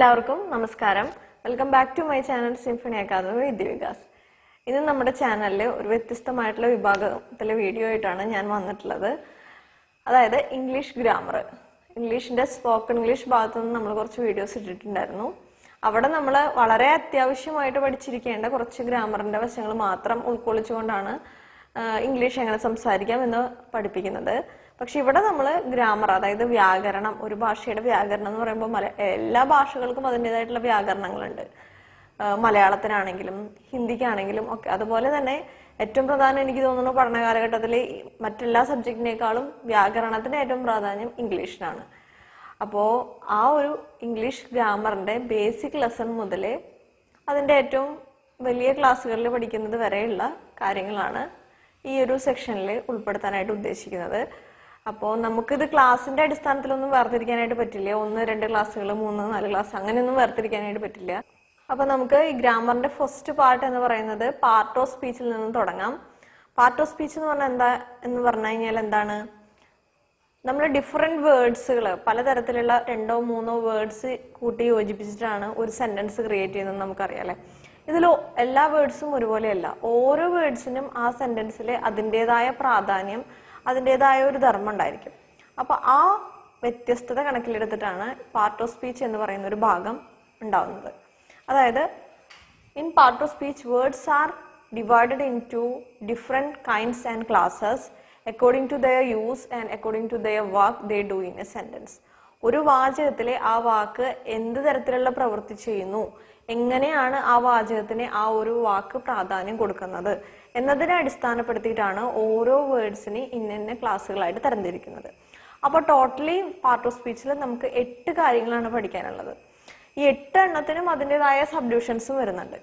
എല്ലാവർക്കും നമസ്കാരം welcome back to my channel Symphony Academy Vidyavikas ഇന്ന് നമ്മുടെ ചാനലിൽ ഒരു വ്യത്യസ്തമായിട്ടുള്ള വിഭാഗത്തിലെ വീഡിയോ ആയിട്ടാണ് ഞാൻ വന്നിട്ടുള്ളത് അതായത് ഇംഗ്ലീഷ് ഗ്രാമർ ഇംഗ്ലീഷിന്റെ സ്പോക്കൺ ഇംഗ്ലീഷ് ഭാഗത്തു നിന്ന് നമ്മൾ കുറച്ച് വീഡിയോസ് ഇട്ടിട്ടുണ്ടായിരുന്നു അവിടെ നമ്മൾ വളരെ അത്യാവശ്യമായിട്ട് പഠിച്ചിരിക്കേണ്ട കുറച്ച് ഗ്രാമറിന്റെ വശങ്ങൾ മാത്രം ഉൾക്കൊള്ളിച്ചുകൊണ്ടാണ് ആഹ് ഇംഗ്ലീഷ് എങ്ങനെ സംസാരിക്കാം എന്ന് പഠിപ്പിക്കുന്നത് പക്ഷെ ഇവിടെ നമ്മൾ ഗ്രാമർ അതായത് വ്യാകരണം ഒരു ഭാഷയുടെ വ്യാകരണം എന്ന് പറയുമ്പോൾ മല എല്ലാ ഭാഷകൾക്കും അതിൻ്റെതായിട്ടുള്ള വ്യാകരണങ്ങളുണ്ട് ആഹ് മലയാളത്തിനാണെങ്കിലും ഹിന്ദിക്കാണെങ്കിലും ഒക്കെ അതുപോലെ തന്നെ ഏറ്റവും പ്രധാനം എനിക്ക് തോന്നുന്നു പഠന കാലഘട്ടത്തിൽ മറ്റെല്ലാ സബ്ജക്റ്റിനേക്കാളും വ്യാകരണത്തിന് ഏറ്റവും പ്രാധാന്യം ഇംഗ്ലീഷിനാണ് അപ്പോൾ ആ ഒരു ഇംഗ്ലീഷ് ഗ്രാമറിന്റെ ബേസിക് ലെസൺ മുതൽ അതിൻ്റെ ഏറ്റവും വലിയ ക്ലാസ്സുകളിൽ പഠിക്കുന്നത് വരെയുള്ള കാര്യങ്ങളാണ് ഈ ഒരു സെക്ഷനിൽ ഉൾപ്പെടുത്താനായിട്ട് ഉദ്ദേശിക്കുന്നത് അപ്പോൾ നമുക്കിത് ക്ലാസ്സിന്റെ അടിസ്ഥാനത്തിലൊന്നും വേർതിരിക്കാനായിട്ട് പറ്റില്ല ഒന്ന് രണ്ട് ക്ലാസ്സുകൾ മൂന്ന് നാല് ക്ലാസ് അങ്ങനെയൊന്നും വേർതിരിക്കാനായിട്ട് പറ്റില്ല അപ്പൊ നമുക്ക് ഈ ഗ്രാമറിന്റെ ഫസ്റ്റ് പാർട്ട് എന്ന് പറയുന്നത് പാർട്ട് ഓഫ് സ്പീച്ചിൽ നിന്ന് തുടങ്ങാം പാർട്ട് ഓഫ് സ്പീച്ച് എന്ന് പറഞ്ഞാൽ എന്താ എന്ന് പറഞ്ഞു കഴിഞ്ഞാൽ എന്താണ് നമ്മൾ ഡിഫറെന്റ് വേർഡ്സുകൾ പലതരത്തിലുള്ള രണ്ടോ മൂന്നോ വേർഡ്സ് കൂട്ടി യോജിപ്പിച്ചിട്ടാണ് ഒരു സെന്റൻസ് ക്രിയേറ്റ് ചെയ്യുന്നത് നമുക്കറിയാം അല്ലെ ഇതിൽ എല്ലാ വേർഡ്സും ഒരുപോലെയല്ല ഓരോ വേർഡ്സിനും ആ സെന്റൻസിൽ അതിൻ്റെതായ പ്രാധാന്യം അതിൻ്റെതായ ഒരു ധർമ്മം ഉണ്ടായിരിക്കും അപ്പൊ ആ വ്യത്യസ്തത കണക്കിലെടുത്തിട്ടാണ് പാർട്ട് ഓഫ് സ്പീച്ച് എന്ന് പറയുന്ന ഒരു ഭാഗം ഉണ്ടാവുന്നത് അതായത് In part of speech, words are divided into different kinds and classes according to their use and according to their work they do in a sentence. ഒരു വാചകത്തിലെ ആ വാക്ക് എന്ത് തരത്തിലുള്ള പ്രവൃത്തി ചെയ്യുന്നു എങ്ങനെയാണ് ആ വാചകത്തിന് ആ ഒരു വാക്ക് പ്രാധാന്യം കൊടുക്കുന്നത് എന്നതിനെ അടിസ്ഥാനപ്പെടുത്തിയിട്ടാണ് ഓരോ വേർഡ്സിനെ ഇന്ന ക്ലാസ്സുകളായിട്ട് തരംതിരിക്കുന്നത് അപ്പോൾ ടോട്ടലി പാർട്ട് ഓഫ് സ്പീച്ചിൽ നമുക്ക് എട്ട് കാര്യങ്ങളാണ് പഠിക്കാനുള്ളത് ഈ എട്ട് എണ്ണത്തിനും അതിൻ്റെതായ സബ്ഡ്യൂഷൻസും വരുന്നുണ്ട്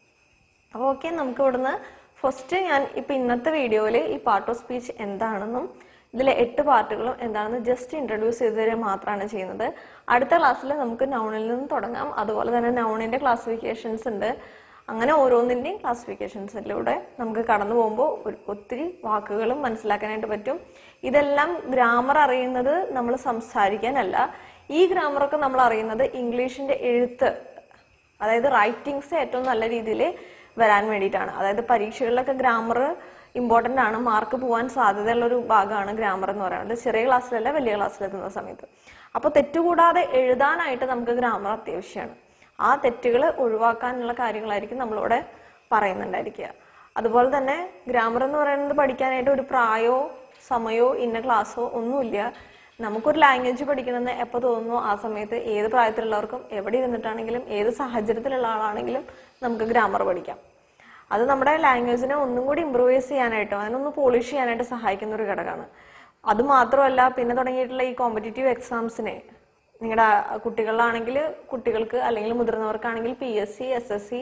അപ്പോൾ ഓക്കെ നമുക്ക് ഇവിടുന്ന് ഫസ്റ്റ് ഞാൻ ഇപ്പൊ ഇന്നത്തെ വീഡിയോയിൽ ഈ പാർട്ട് ഓഫ് സ്പീച്ച് എന്താണെന്നും ഇതിലെ എട്ട് പാർട്ടുകളും എന്താണെന്ന് ജസ്റ്റ് ഇൻട്രൊഡ്യൂസ് ചെയ്ത് തരിക മാത്രമാണ് ചെയ്യുന്നത് അടുത്ത ക്ലാസ്സിൽ നമുക്ക് നൗണിൽ നിന്ന് തുടങ്ങാം അതുപോലെ തന്നെ നൗണിന്റെ ക്ലാസിഫിക്കേഷൻസ് ഉണ്ട് അങ്ങനെ ഓരോന്നിന്റെയും ക്ലാസിഫിക്കേഷൻസിലൂടെ നമുക്ക് കടന്നു പോകുമ്പോൾ ഒരു ഒത്തിരി വാക്കുകളും മനസ്സിലാക്കാനായിട്ട് പറ്റും ഇതെല്ലാം ഗ്രാമർ അറിയുന്നത് നമ്മൾ സംസാരിക്കാനല്ല ഈ ഗ്രാമറൊക്കെ നമ്മൾ അറിയുന്നത് ഇംഗ്ലീഷിന്റെ എഴുത്ത് അതായത് റൈറ്റിങ്സ് ഏറ്റവും നല്ല രീതിയിൽ വരാൻ വേണ്ടിയിട്ടാണ് അതായത് പരീക്ഷകളിലൊക്കെ ഗ്രാമർ ഇമ്പോർട്ടന്റ് ആണ് മാർക്ക് പോകാൻ സാധ്യതയുള്ള ഒരു ഭാഗമാണ് ഗ്രാമർ എന്ന് പറയുന്നത് ചെറിയ ക്ലാസ്സിലല്ല വലിയ ക്ലാസ്സിലെത്തുന്ന സമയത്ത് അപ്പൊ തെറ്റുകൂടാതെ എഴുതാനായിട്ട് നമുക്ക് ഗ്രാമർ അത്യാവശ്യമാണ് ആ തെറ്റുകൾ ഒഴിവാക്കാനുള്ള കാര്യങ്ങളായിരിക്കും നമ്മളിവിടെ പറയുന്നുണ്ടായിരിക്കുക അതുപോലെ തന്നെ ഗ്രാമർ എന്ന് പറയുന്നത് പഠിക്കാനായിട്ട് ഒരു പ്രായോ സമയോ ഇന്ന ക്ലാസ്സോ ഒന്നുമില്ല നമുക്കൊരു ലാംഗ്വേജ് പഠിക്കണമെന്ന് എപ്പോൾ തോന്നുന്നു ആ സമയത്ത് ഏത് പ്രായത്തിലുള്ളവർക്കും എവിടെ ഇരുന്നിട്ടാണെങ്കിലും ഏത് സാഹചര്യത്തിലുള്ള ആളാണെങ്കിലും നമുക്ക് ഗ്രാമർ പഠിക്കാം അത് നമ്മുടെ ലാംഗ്വേജിനെ ഒന്നും കൂടി ഇമ്പ്രൂവൈസ് ചെയ്യാനായിട്ടോ അതിനൊന്ന് പോളിഷ് ചെയ്യാനായിട്ട് സഹായിക്കുന്ന ഒരു ഘടകമാണ് അത് മാത്രമല്ല പിന്നെ തുടങ്ങിയിട്ടുള്ള ഈ കോമ്പറ്റേറ്റീവ് എക്സാംസിനെ നിങ്ങളുടെ കുട്ടികളാണെങ്കിൽ കുട്ടികൾക്ക് അല്ലെങ്കിൽ മുതിർന്നവർക്കാണെങ്കിൽ P S C S S C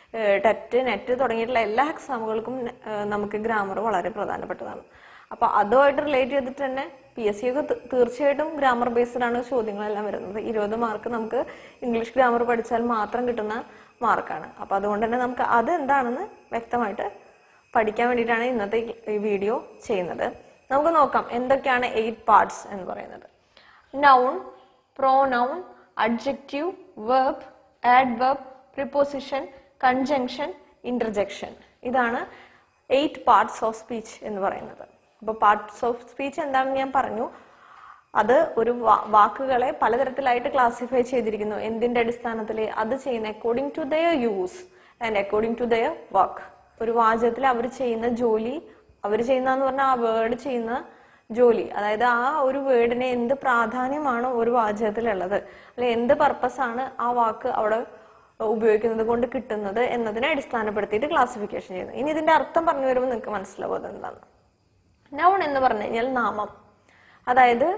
TET NET തുടങ്ങിയിട്ടുള്ള എല്ലാ എക്സാമുകൾക്കും ഏഹ്, നമുക്ക് ഗ്രാമർ വളരെ പ്രധാനപ്പെട്ടതാണ് അപ്പൊ അതുമായിട്ട് റിലേറ്റ് ചെയ്തിട്ട് തന്നെ പി എസ് സി ഒക്കെ തി- തീർച്ചയായിട്ടും ഗ്രാമർ ബേസ്ഡ് ആണ് ചോദ്യങ്ങളെല്ലാം വരുന്നത് ഇരുപത് മാർക്ക് നമുക്ക് ഇംഗ്ലീഷ് ഗ്രാമർ പഠിച്ചാൽ മാത്രം കിട്ടുന്ന മാർക്കാണ് അപ്പൊ അതുകൊണ്ട് തന്നെ നമുക്ക് അത് എന്താണെന്ന് വ്യക്തമായിട്ട് പഠിക്കാൻ വേണ്ടിയിട്ടാണ് ഇന്നത്തെ ഈ വീഡിയോ ചെയ്യുന്നത് നമുക്ക് നോക്കാം എന്തൊക്കെയാണ് എയ്റ്റ് പാർട്സ് എന്ന് പറയുന്നത് noun pronoun, adjective, verb, adverb, preposition, conjunction, interjection. ഇതാണ് എയ്റ്റ് പാർട്സ് ഓഫ് സ്പീച്ച് എന്ന് പറയുന്നത് അപ്പോൾ പാർട്സ് ഓഫ് സ്പീച്ച് എന്താണെന്ന് ഞാൻ പറഞ്ഞു അത് ഒരു വാ- വാക്കുകളെ പലതരത്തിലായിട്ട് ക്ലാസിഫൈ ചെയ്തിരിക്കുന്നു എന്തിന്റെ അടിസ്ഥാനത്തിൽ അത് ചെയ്യുന്ന according to their use and according to their work ഒരു വാചകത്തിൽ അവർ ചെയ്യുന്ന ജോലി അവർ ചെയ്യുന്ന പറഞ്ഞാൽ ആ വേർഡ് ചെയ്യുന്ന ജോലി അതായത് ആ ഒരു വേർഡിന് എന്ത് പ്രാധാന്യമാണ് ഒരു വാചകത്തിലുള്ളത് അല്ലെ എന്ത് പർപ്പസ് ആണ് ആ വാക്ക് അവിടെ ഉപയോഗിക്കുന്നത് കൊണ്ട് കിട്ടുന്നത് എന്നതിനെ അടിസ്ഥാനപ്പെടുത്തിയിട്ട് ക്ലാസിഫിക്കേഷൻ ചെയ്യുന്നത് ഇനി ഇതിന്റെ അർത്ഥം പറഞ്ഞു വരുമ്പോൾ നിങ്ങൾക്ക് മനസ്സിലാവും അതെന്താണ് നൗൺ എന്ന് പറഞ്ഞു കഴിഞ്ഞാൽ നാമം അതായത്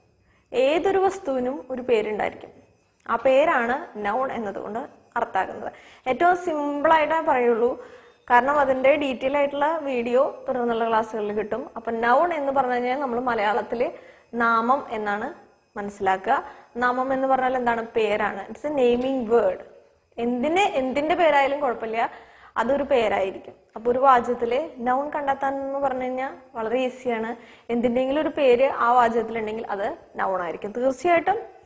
ഏതൊരു വസ്തുവിനും ഒരു പേരുണ്ടായിരിക്കും ആ പേരാണ് നൗൺ എന്നതുകൊണ്ട് അർത്ഥാക്കുന്നത് ഏറ്റവും സിമ്പിൾ ആയിട്ടേ പറയുള്ളൂ കാരണം അതിന്റെ ഡീറ്റെയിൽ ആയിട്ടുള്ള വീഡിയോ തുടർന്നുള്ള ക്ലാസ്സുകളിൽ കിട്ടും അപ്പൊ നൗൺ എന്ന് പറഞ്ഞു കഴിഞ്ഞാൽ നമ്മൾ മലയാളത്തിൽ നാമം എന്നാണ് മനസ്സിലാക്കുക നാമം എന്ന് പറഞ്ഞാൽ എന്താണ് പേരാണ് ഇറ്റ്സ് എ നെയിമിംഗ് വേർഡ് എന്തിന് എന്തിന്റെ പേരായാലും കുഴപ്പമില്ല അതൊരു പേരായിരിക്കും അപ്പൊ ഒരു വാചകത്തില് നൗൺ കണ്ടെത്താൻ എന്ന് പറഞ്ഞു കഴിഞ്ഞാൽ വളരെ ഈസിയാണ് എന്തിന്റെങ്കിലും ഒരു പേര് ആ വാചകത്തിലുണ്ടെങ്കിൽ അത് നൗൺ ആയിരിക്കും തീർച്ചയായിട്ടും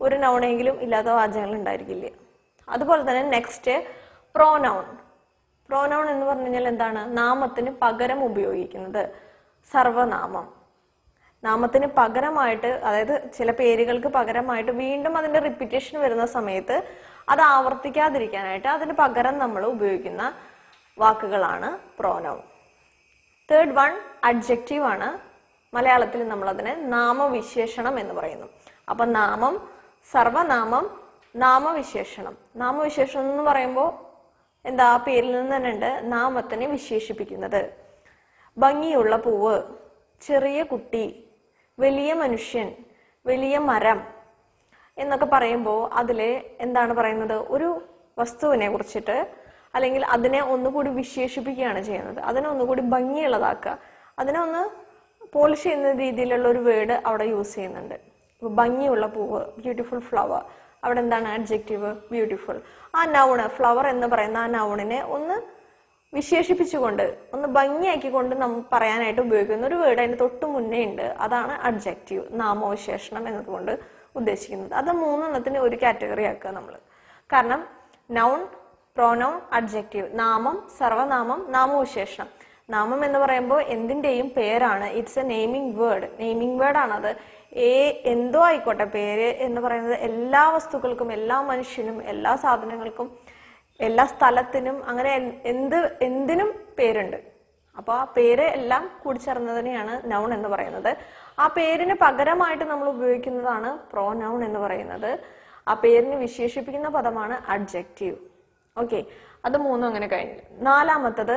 ഒരു നൗണെങ്കിലും ഇല്ലാത്ത വാചകങ്ങൾ ഉണ്ടായിരിക്കില്ല അതുപോലെ തന്നെ നെക്സ്റ്റ് പ്രോനൗൺ പ്രോനൗൺ എന്ന് പറഞ്ഞു കഴിഞ്ഞാൽ എന്താണ് നാമത്തിന് പകരം ഉപയോഗിക്കുന്നത് സർവനാമം നാമത്തിന് പകരമായിട്ട് അതായത് ചില പേരുകൾക്ക് പകരമായിട്ട് വീണ്ടും അതിന്റെ റിപ്പീറ്റേഷൻ വരുന്ന സമയത്ത് അത് ആവർത്തിക്കാതിരിക്കാനായിട്ട് അതിന് പകരം നമ്മൾ ഉപയോഗിക്കുന്ന വാക്കുകളാണ് പ്രോനൗൺ തേർഡ് വൺ അഡ്ജക്റ്റീവ് ആണ് മലയാളത്തിൽ നമ്മൾ അതിനെ നാമവിശേഷണം എന്ന് പറയുന്നു അപ്പൊ നാമം സർവനാമം നാമവിശേഷണം നാമവിശേഷണം എന്ന് പറയുമ്പോൾ എന്താ ആ പേരിൽ നിന്ന് തന്നെ ഉണ്ട് നാമത്തിനെ വിശേഷിപ്പിക്കുന്നത് ഭംഗിയുള്ള പൂവ് ചെറിയ കുട്ടി വലിയ മനുഷ്യൻ വലിയ മരം എന്നൊക്കെ പറയുമ്പോൾ അതിൽ എന്താണ് പറയുന്നത് ഒരു വസ്തുവിനെ കുറിച്ചിട്ട് അല്ലെങ്കിൽ അതിനെ ഒന്നുകൂടി വിശേഷിപ്പിക്കുകയാണ് ചെയ്യുന്നത് അതിനെ ഒന്നുകൂടി ഭംഗിയുള്ളതാക്കുക അതിനെ ഒന്ന് പോളിഷ് ചെയ്യുന്ന രീതിയിലുള്ള ഒരു വേർഡ് അവിടെ യൂസ് ചെയ്യുന്നുണ്ട് ഇപ്പൊ ഭംഗിയുള്ള പൂവ് ബ്യൂട്ടിഫുൾ ഫ്ലവർ അവിടെ എന്താണ് അഡ്ജക്റ്റീവ് ബ്യൂട്ടിഫുൾ ആ നൗണ് ഫ്ലവർ എന്ന് പറയുന്ന ആ നൗണിനെ ഒന്ന് വിശേഷിപ്പിച്ചുകൊണ്ട് ഒന്ന് ഭംഗിയാക്കിക്കൊണ്ട് നമ്മൾ പറയാനായിട്ട് ഉപയോഗിക്കുന്ന ഒരു വേർഡ് അതിന് തൊട്ട് മുന്നേ ഉണ്ട് അതാണ് അഡ്ജക്റ്റീവ് നാമവിശേഷണം എന്നതുകൊണ്ട് ഉദ്ദേശിക്കുന്നത് അത് മൂന്നെണ്ണത്തിന് ഒരു കാറ്റഗറി ആക്കുക നമ്മൾ കാരണം നൗൺ പ്രോനൗൺ അഡ്ജക്റ്റീവ് നാമം സർവനാമം നാമവിശേഷണം നാമം എന്ന് പറയുമ്പോൾ എന്തിന്റെയും പേരാണ് it's a naming word naming word ആണത് ഏ എന്തോ ആയിക്കോട്ടെ പേര് എന്ന് പറയുന്നത് എല്ലാ വസ്തുക്കൾക്കും എല്ലാ മനുഷ്യനും എല്ലാ സാധനങ്ങൾക്കും എല്ലാ സ്ഥലത്തിനും അങ്ങനെ എൻ- എന്ത് എന്തിനും പേരുണ്ട് അപ്പൊ ആ പേര് എല്ലാം കൂടിച്ചേർന്നതിനെയാണ് നൗൺ എന്ന് പറയുന്നത് ആ പേരിന് പകരമായിട്ട് നമ്മൾ ഉപയോഗിക്കുന്നതാണ് പ്രോ നൗൺ എന്ന് പറയുന്നത് ആ പേരിന് വിശേഷിപ്പിക്കുന്ന പദമാണ് അഡ്ജക്റ്റീവ് ഓക്കെ അത് മൂന്നും അങ്ങനെ കഴിഞ്ഞു നാലാമത്തത്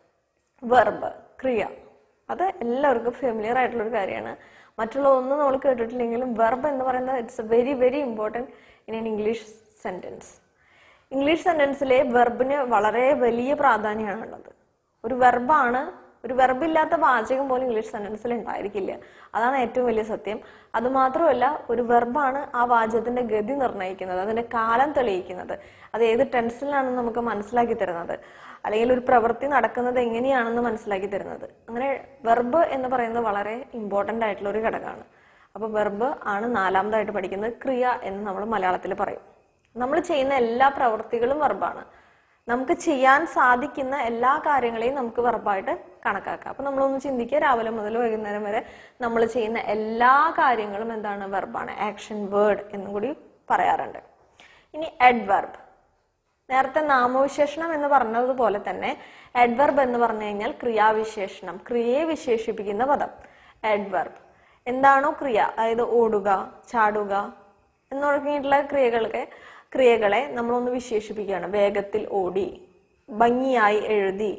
വെർബ് ക്രിയ അത് എല്ലാവർക്കും ഫെമിലിയർ ആയിട്ടുള്ള ഒരു കാര്യമാണ് മറ്റുള്ള ഒന്നും നമ്മൾ കേട്ടിട്ടില്ലെങ്കിലും വെർബ് എന്ന് പറയുന്നത് it's very very important in an English sentence English സെന്റൻസിലെ വെർബിന് വളരെ വലിയ പ്രാധാന്യമാണുള്ളത് ഒരു വെർബാണ് ഒരു വെർബില്ലാത്ത വാചകം പോലും ഇംഗ്ലീഷ് സെന്റൻസിൽ ഉണ്ടായിരിക്കില്ല അതാണ് ഏറ്റവും വലിയ സത്യം അതുമാത്രമല്ല ഒരു വെർബാണ് ആ വാചകത്തിന്റെ ഗതി നിർണ്ണയിക്കുന്നത് അതിന്റെ കാലം തെളിയിക്കുന്നത് അത് ഏത് ടെൻസിലാണെന്ന് നമുക്ക് മനസ്സിലാക്കി തരുന്നത് അല്ലെങ്കിൽ ഒരു പ്രവൃത്തി നടക്കുന്നത് എങ്ങനെയാണെന്ന് മനസ്സിലാക്കി തരുന്നത് അങ്ങനെ വെർബ് എന്ന് പറയുന്നത് വളരെ ഇമ്പോർട്ടന്റ് ആയിട്ടുള്ള ഒരു ഘടകമാണ് അപ്പൊ വെർബ് ആണ് നാലാമതായിട്ട് പഠിക്കുന്നത് ക്രിയ എന്ന് നമ്മൾ മലയാളത്തിൽ പറയും നമ്മൾ ചെയ്യുന്ന എല്ലാ പ്രവൃത്തികളും വെർബാണ് നമുക്ക് ചെയ്യാൻ സാധിക്കുന്ന എല്ലാ കാര്യങ്ങളെയും നമുക്ക് വെർബായിട്ട് കണക്കാക്കാം അപ്പൊ നമ്മളൊന്ന് ചിന്തിക്കുക രാവിലെ മുതൽ വൈകുന്നേരം വരെ നമ്മൾ ചെയ്യുന്ന എല്ലാ കാര്യങ്ങളും എന്താണ് വെർബാണ് ആക്ഷൻ വേർഡ് എന്നും കൂടി പറയാറുണ്ട് ഇനി അഡ്വർബ് നേരത്തെ നാമവിശേഷണം എന്ന് പറഞ്ഞതുപോലെ തന്നെ അഡ്വർബ് എന്ന് പറഞ്ഞു കഴിഞ്ഞാൽ ക്രിയാവിശേഷണം ക്രിയയെ വിശേഷിപ്പിക്കുന്ന പദം അഡ്വർബ് എന്താണോ ക്രിയ അതായത് ഓടുക ചാടുക എന്ന് തുടങ്ങിയിട്ടുള്ള ക്രിയകൾക്ക് ക്രിയകളെ നമ്മളൊന്ന് വിശേഷിപ്പിക്കുകയാണ് വേഗത്തിൽ ഓടി ഭംഗിയായി എഴുതി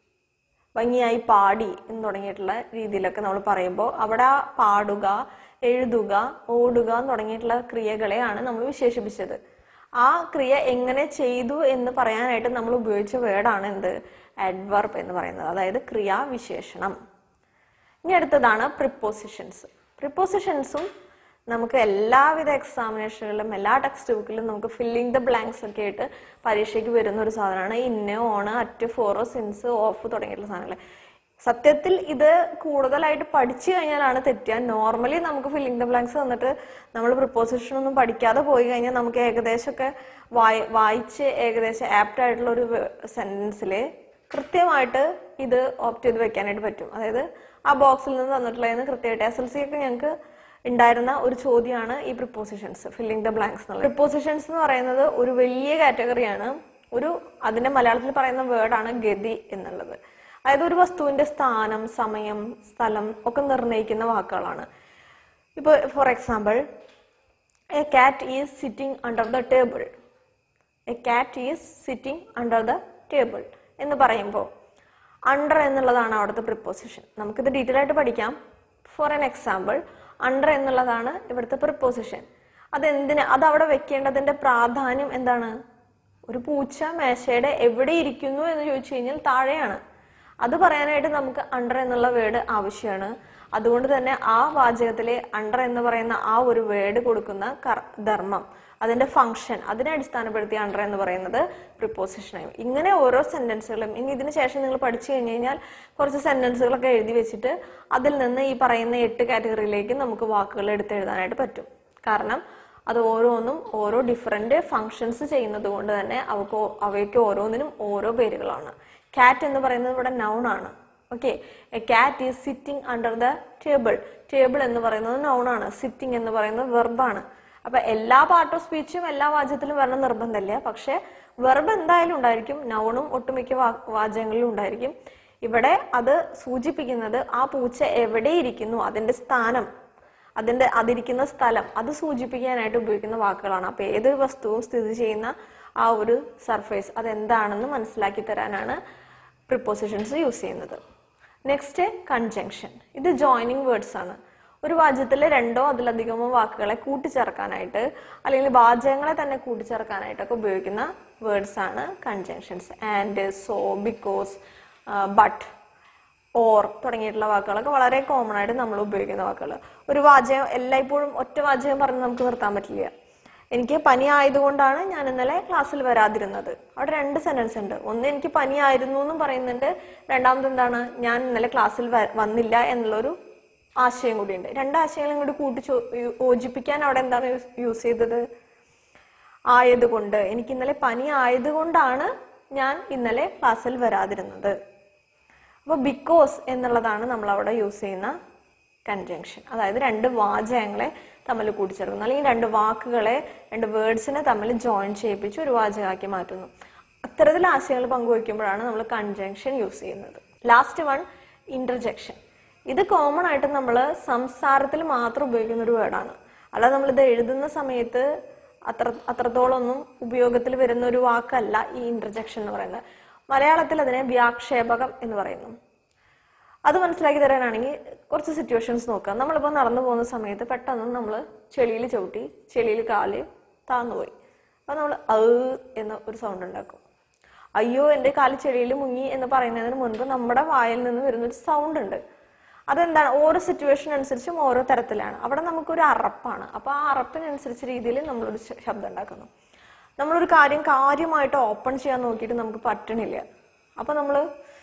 ഭംഗിയായി പാടി എന്ന് തുടങ്ങിയിട്ടുള്ള രീതിയിലൊക്കെ നമ്മൾ പറയുമ്പോൾ അവിടെ ആ പാടുക എഴുതുക ഓടുക എന്ന് തുടങ്ങിയിട്ടുള്ള ക്രിയകളെയാണ് നമ്മൾ വിശേഷിപ്പിച്ചത് ആ ക്രിയ എങ്ങനെ ചെയ്തു എന്ന് പറയാനായിട്ട് നമ്മൾ ഉപയോഗിച്ച വേർഡാണ് എന്ത് അഡ്വർബ് എന്ന് പറയുന്നത് അതായത് ക്രിയാവിശേഷണം ഇനി അടുത്തതാണ് പ്രിപ്പോസിഷൻസ് പ്രിപ്പോസിഷൻസും നമുക്ക് എല്ലാവിധ എക്സാമിനേഷനുകളിലും എല്ലാ ടെക്സ്റ്റ് ബുക്കിലും നമുക്ക് ഫില്ലിംഗ് ദ ബ്ലാങ്ക്സ് ഒക്കെ ആയിട്ട് പരീക്ഷയ്ക്ക് വരുന്ന ഒരു സാധനമാണ് ഇന്ന് on at for since of തുടങ്ങിയിട്ടുള്ള സാധനങ്ങൾ സത്യത്തിൽ ഇത് കൂടുതലായിട്ട് പഠിച്ചു കഴിഞ്ഞാലാണ് തെറ്റുക നോർമലി നമുക്ക് ഫില്ലിംഗ് ദ ബ്ലാങ്ക്സ് തന്നിട്ട് നമ്മൾ പ്രിപ്പോസിഷൻ ഒന്നും പഠിക്കാതെ പോയി കഴിഞ്ഞാൽ നമുക്ക് ഏകദേശമൊക്കെ വായി വായിച്ച് ഏകദേശം ആപ്റ്റ് ആയിട്ടുള്ള ഒരു സെന്റൻസിൽ കൃത്യമായിട്ട് ഇത് ഓപ്റ്റ് ചെയ്ത് വെക്കാനായിട്ട് പറ്റും അതായത് ആ ബോക്സിൽ നിന്ന് തന്നിട്ടുള്ളതെന്ന് കൃത്യമായിട്ട് എസ് എൽ സി ഒക്കെ ഞങ്ങൾക്ക് ഉണ്ടായിരുന്ന ഒരു ചോദ്യമാണ് ഈ പ്രിപ്പോസിഷൻസ് ഫില്ലിംഗ് ദ ബ്ലാങ്ക്സ് എന്നുള്ളത് പ്രിപ്പോസിഷൻസ് എന്ന് പറയുന്നത് ഒരു വലിയ കാറ്റഗറിയാണ് ഒരു അതിന്റെ മലയാളത്തിൽ പറയുന്ന വേർഡാണ് ഗതി എന്നുള്ളത് അതായത് ഒരു വസ്തുവിന്റെ സ്ഥാനം സമയം സ്ഥലം ഒക്കെ നിർണ്ണയിക്കുന്ന വാക്കുകളാണ് ഇപ്പോൾ for example a cat is sitting under the table a cat is sitting under the table എന്ന് പറയുമ്പോൾ അണ്ടർ എന്നുള്ളതാണ് അവിടുത്തെ പ്രിപ്പോസിഷൻ നമുക്കിത് ഡീറ്റെയിൽ ആയിട്ട് പഠിക്കാം ഫോർ എൻ എക്സാമ്പിൾ അണ്ടർ എന്നുള്ളതാണ് ഇവിടുത്തെ പ്രിപ്പോസിഷൻ അതെന്തിന് അത് അവിടെ വെക്കേണ്ടതിന്റെ പ്രാധാന്യം എന്താണ് ഒരു പൂച്ച മേശയുടെ എവിടെ ഇരിക്കുന്നു എന്ന് ചോദിച്ചു കഴിഞ്ഞാൽ താഴെയാണ് അത് പറയാനായിട്ട് നമുക്ക് അണ്ടർ എന്നുള്ള വേർഡ് ആവശ്യമാണ് അതുകൊണ്ട് തന്നെ ആ വാചകത്തിലെ അണ്ടർ എന്ന് പറയുന്ന ആ ഒരു വേർഡ് കൊടുക്കുന്ന കർ- ധർമ്മം അതിന്റെ ഫംഗ്ഷൻ അതിനെ അടിസ്ഥാനപ്പെടുത്തി അണ്ടർ എന്ന് പറയുന്നത് പ്രിപ്പോസിഷനായി ഇങ്ങനെ ഓരോ സെന്റൻസുകളും ഇനി ഇതിന് ശേഷം നിങ്ങൾ പഠിച്ചു കഴിഞ്ഞ് കഴിഞ്ഞാൽ കുറച്ച് സെന്റൻസുകളൊക്കെ എഴുതി വെച്ചിട്ട് അതിൽ നിന്ന് ഈ പറയുന്ന എട്ട് കാറ്റഗറിയിലേക്ക് നമുക്ക് വാക്കുകൾ എടുത്തെഴുതാനായിട്ട് പറ്റും കാരണം അത് ഓരോന്നും ഓരോ ഡിഫറെന്റ് ഫങ്ഷൻസ് ചെയ്യുന്നത് കൊണ്ട് തന്നെ അവക്ക് ഓ- അവയ്ക്ക് ഓരോന്നിനും ഓരോ പേരുകളാണ് കാറ്റ് എന്ന് പറയുന്നത് ഇവിടെ നൗൺ ആണ് okay a cat is sitting under the table table എന്ന് പറയുന്നത് noun ആണ് സിറ്റിംഗ് എന്ന് പറയുന്നത് വെർബാണ് അപ്പൊ എല്ലാ പാർട്ട് ഓഫ് സ്പീച്ചും എല്ലാ വാചകത്തിലും വരണം നിർബന്ധമില്ല പക്ഷെ വെർബ് എന്തായാലും ഉണ്ടായിരിക്കും നൗണും ഒട്ടുമിക്ക വാ- വാചകങ്ങളിലും ഉണ്ടായിരിക്കും ഇവിടെ അത് സൂചിപ്പിക്കുന്നത് ആ പൂച്ച എവിടെ ഇരിക്കുന്നു അതിന്റെ സ്ഥാനം അതിന്റെ അതിരിക്കുന്ന സ്ഥലം അത് സൂചിപ്പിക്കാനായിട്ട് ഉപയോഗിക്കുന്ന വാക്കുകളാണ് അപ്പൊ ഏത് വസ്തുവും സ്ഥിതി ചെയ്യുന്ന ആ ഒരു സർഫേസ് അതെന്താണെന്ന് മനസ്സിലാക്കി തരാനാണ് പ്രിപ്പോസിഷൻസ് യൂസ് ചെയ്യുന്നത് നെക്സ്റ്റ് കൺജങ്ഷൻ ഇത് ജോയിനിങ് വേർഡ്സ് ആണ് ഒരു വാചകത്തിലെ രണ്ടോ അതിലധികമോ വാക്കുകളെ കൂട്ടിച്ചേർക്കാനായിട്ട് അല്ലെങ്കിൽ വാചകങ്ങളെ തന്നെ കൂട്ടിച്ചേർക്കാനായിട്ടൊക്കെ ഉപയോഗിക്കുന്ന വേർഡ്സ് ആണ് conjunctions and so because but or തുടങ്ങിയിട്ടുള്ള വാക്കുകളൊക്കെ വളരെ കോമൺ ആയിട്ട് നമ്മൾ ഉപയോഗിക്കുന്ന വാക്കുകൾ ഒരു വാചകം എല്ലായ്പ്പോഴും ഒറ്റ വാചകം പറഞ്ഞ് നമുക്ക് നിർത്താൻ പറ്റില്ല എനിക്ക് പനി ആയതുകൊണ്ടാണ് ഞാൻ ഇന്നലെ ക്ലാസ്സിൽ വരാതിരുന്നത് അവിടെ രണ്ട് സെന്റൻസ് ഉണ്ട് ഒന്ന് എനിക്ക് പനി ആയിരുന്നു എന്നും പറയുന്നുണ്ട് രണ്ടാമത് എന്താണ് ഞാൻ ഇന്നലെ ക്ലാസ്സിൽ വ- വന്നില്ല എന്നുള്ളൊരു ആശയം കൂടിയുണ്ട് രണ്ട് ആശയങ്ങളും കൂടി കൂട്ടി ചോ- യോജിപ്പിക്കാൻ അവിടെ എന്താണ് യൂസ് ചെയ്തത് ആയതുകൊണ്ട് എനിക്ക് ഇന്നലെ പനി ആയതുകൊണ്ടാണ് ഞാൻ ഇന്നലെ ക്ലാസ്സിൽ വരാതിരുന്നത് അപ്പോൾ ബിക്കോസ് എന്നുള്ളതാണ് നമ്മൾ അവിടെ യൂസ് ചെയ്യുന്ന കൺജങ്ഷൻ അതായത് രണ്ട് വാചകങ്ങളെ തമ്മിൽ കൂട്ടിച്ചേർക്കുന്നു അല്ലെങ്കിൽ രണ്ട് വാക്കുകളെ രണ്ട് വേർഡ്സിനെ തമ്മിൽ ജോയിൻ ചെയ്യിപ്പിച്ച് ഒരു വാചകമാക്കി മാറ്റുന്നു അത്തരത്തിൽ ആശയങ്ങൾ പങ്കുവയ്ക്കുമ്പോഴാണ് നമ്മൾ കൺജങ്ഷൻ യൂസ് ചെയ്യുന്നത് ലാസ്റ്റ് വൺ ഇന്റർജെക്ഷൻ ഇത് കോമൺ ആയിട്ട് നമ്മൾ സംസാരത്തിൽ മാത്രം ഉപയോഗിക്കുന്ന ഒരു വേർഡാണ് അല്ലാതെ നമ്മളിത് എഴുതുന്ന സമയത്ത് അത്ര അത്രത്തോളം ഒന്നും ഉപയോഗത്തിൽ വരുന്ന ഒരു വാക്കല്ല ഈ ഇന്റർജെക്ഷൻ എന്ന് പറയുന്നത് മലയാളത്തിൽ അതിനെ വ്യാക്ഷേപകം എന്ന് പറയുന്നു അത് മനസ്സിലാക്കി തരാനാണെങ്കിൽ കുറച്ച് സിറ്റുവേഷൻസ് നോക്കാം നമ്മളിപ്പോൾ നടന്നു പോകുന്ന സമയത്ത് പെട്ടെന്ന് നമ്മൾ ചെളിയിൽ ചവിട്ടി ചെളിയിൽ കാല് താന്നുപോയി അപ്പം നമ്മൾ ഔ എന്ന ഒരു സൗണ്ട് ഉണ്ടാക്കും അയ്യോ എൻ്റെ കാല് ചെളിയിൽ മുങ്ങി എന്ന് പറയുന്നതിന് മുൻപ് നമ്മുടെ വായിൽ നിന്ന് വരുന്നൊരു സൗണ്ട് ഉണ്ട് അതെന്താണ് ഓരോ സിറ്റുവേഷൻ അനുസരിച്ചും ഓരോ തരത്തിലാണ് അവിടെ നമുക്കൊരു അറപ്പാണ് അപ്പൊ ആ അറപ്പിനനുസരിച്ച് രീതിയിൽ നമ്മളൊരു ശ- ശബ്ദം ഉണ്ടാക്കുന്നു നമ്മളൊരു കാര്യം കാര്യമായിട്ട് ഓപ്പൺ ചെയ്യാൻ നോക്കിയിട്ട് നമുക്ക് പറ്റണില്ല അപ്പൊ നമ്മൾ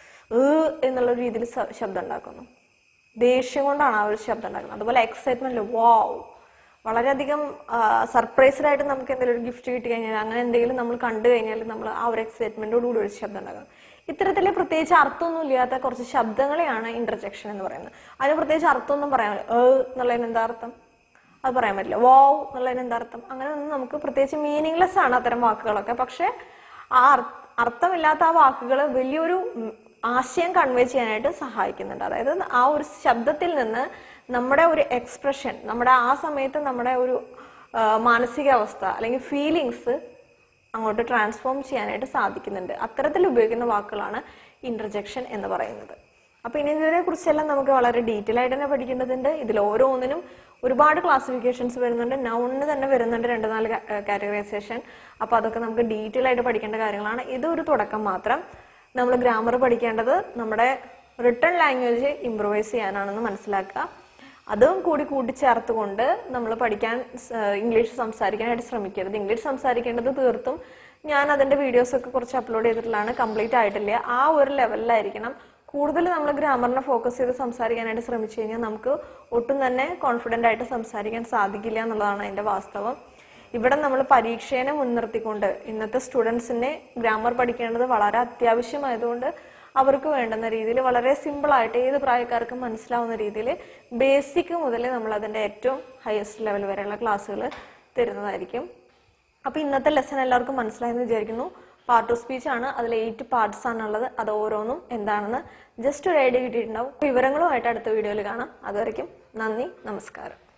എന്നുള്ള രീതിയിൽ സ- ശബ്ദം ഉണ്ടാക്കുന്നു ദേഷ്യം കൊണ്ടാണ് ആ ഒരു ശബ്ദം ഉണ്ടാക്കുന്നത് അതുപോലെ എക്സൈറ്റ്മെന്റ് വാവ് വളരെയധികം സർപ്രൈസ്ഡ് ആയിട്ട് നമുക്ക് എന്തെങ്കിലും ഒരു ഗിഫ്റ്റ് കിട്ടി കഴിഞ്ഞാൽ അങ്ങനെ എന്തെങ്കിലും നമ്മൾ കണ്ടു കഴിഞ്ഞാൽ നമ്മൾ ആ ഒരു എക്സൈറ്റ്മെന്റോട് കൂടി ഒരു ശബ്ദം ഉണ്ടാക്കണം ഇത്തരത്തില് പ്രത്യേകിച്ച് അർത്ഥമൊന്നും ഇല്ലാത്ത കുറച്ച് ശബ്ദങ്ങളെയാണ് ഇന്റർജെക്ഷൻ എന്ന് പറയുന്നത് അതിന് പ്രത്യേകിച്ച് അർത്ഥമൊന്നും പറയാൻ പറ്റില്ല ഏ എന്നുള്ളതിന് എന്താ അർത്ഥം അത് പറയാൻ പറ്റില്ല വാവ് എന്നുള്ളതിന് എന്താ അർത്ഥം അങ്ങനെ ഒന്നും നമുക്ക് പ്രത്യേകിച്ച് മീനിങ്ലെസ് ആണ് അത്തരം വാക്കുകളൊക്കെ പക്ഷെ ആ അർ- അർത്ഥമില്ലാത്ത ആ വാക്കുകൾ വലിയൊരു ഉം, ആശയം കൺവേ ചെയ്യാനായിട്ട് സഹായിക്കുന്നുണ്ട് അതായത് ആ ഒരു ശബ്ദത്തിൽ നിന്ന് നമ്മുടെ ഒരു എക്സ്പ്രഷൻ നമ്മുടെ ആ സമയത്ത് നമ്മുടെ ഒരു ആ, മാനസികാവസ്ഥ അല്ലെങ്കിൽ ഫീലിങ്സ് അങ്ങോട്ട് ട്രാൻസ്ഫോം ചെയ്യാനായിട്ട് സാധിക്കുന്നുണ്ട് അത്തരത്തിൽ ഉപയോഗിക്കുന്ന വാക്കുകളാണ് ഇന്റർജെക്ഷൻ എന്ന് പറയുന്നത് അപ്പൊ ഇനി ഇതിനെ കുറിച്ചെല്ലാം നമുക്ക് വളരെ ഡീറ്റെയിൽ ആയിട്ട് തന്നെ പഠിക്കേണ്ടതുണ്ട് ഇതിൽ ഓരോന്നിനും ഒരുപാട് ക്ലാസിഫിക്കേഷൻസ് വരുന്നുണ്ട് നൗണിന് തന്നെ വരുന്നുണ്ട് രണ്ട് നാല് കാറ്റഗറൈസേഷൻ അപ്പൊ അതൊക്കെ നമുക്ക് ഡീറ്റെയിൽ ആയിട്ട് പഠിക്കേണ്ട കാര്യങ്ങളാണ് ഇത് ഒരു തുടക്കം മാത്രം നമ്മൾ ഗ്രാമർ പഠിക്കേണ്ടത് നമ്മുടെ റിട്ടേൺ ലാംഗ്വേജ് ഇംപ്രൂവൈസ് ചെയ്യാനാണെന്ന് മനസ്സിലാക്കുക അതും കൂടി കൂട്ടിച്ചേർത്തുകൊണ്ട് നമ്മൾ പഠിക്കാൻ സ്- ഇംഗ്ലീഷ് സംസാരിക്കാനായിട്ട് ശ്രമിക്കരുത് ഇംഗ്ലീഷ് സംസാരിക്കേണ്ടത് തീർത്തും ഞാൻ അതിന്റെ വീഡിയോസ് ഒക്കെ കുറച്ച് അപ്ലോഡ് ചെയ്തിട്ടുള്ളതാണ് കംപ്ലീറ്റ് ആയിട്ടില്ല ആ ഒരു ലെവലിലായിരിക്കണം കൂടുതൽ നമ്മൾ ഗ്രാമറിനെ ഫോക്കസ് ചെയ്ത് സംസാരിക്കാനായിട്ട് ശ്രമിച്ചു കഴിഞ്ഞാൽ നമുക്ക് ഒട്ടും തന്നെ കോൺഫിഡന്റ് ആയിട്ട് സംസാരിക്കാൻ സാധിക്കില്ല എന്നുള്ളതാണ് അതിന്റെ വാസ്തവം ഇവിടെ നമ്മൾ പരീക്ഷേനെ മുൻനിർത്തിക്കൊണ്ട് ഇന്നത്തെ സ്റ്റുഡൻസിനെ ഗ്രാമർ പഠിക്കേണ്ടത് വളരെ അത്യാവശ്യമായതുകൊണ്ട് അവർക്ക് വേണ്ടുന്ന രീതിയിൽ വളരെ സിമ്പിൾ ആയിട്ട് ഏത് പ്രായക്കാർക്കും മനസ്സിലാവുന്ന രീതിയിൽ ബേസിക് മുതൽ നമ്മൾ അതിന്റെ ഏറ്റവും ഹയസ്റ്റ് ലെവൽ വരെയുള്ള ക്ലാസ്സുകൾ തരുന്നതായിരിക്കും അപ്പൊ ഇന്നത്തെ ലെസൺ എല്ലാവർക്കും മനസ്സിലായെന്ന് വിചാരിക്കുന്നു പാർട്ട് ഓഫ് സ്പീച്ച് ആണ് അതിൽ എയ്റ്റ് പാർട്സ് ആണുള്ളത് അത് ഓരോന്നും എന്താണെന്ന് ജസ്റ്റ് ഒരു ഐഡിയ കിട്ടിയിട്ടുണ്ടാവും വിവരങ്ങളുമായിട്ട് അടുത്ത വീഡിയോയിൽ കാണാം അതുവരെയ്ക്കും നന്ദി നമസ്കാരം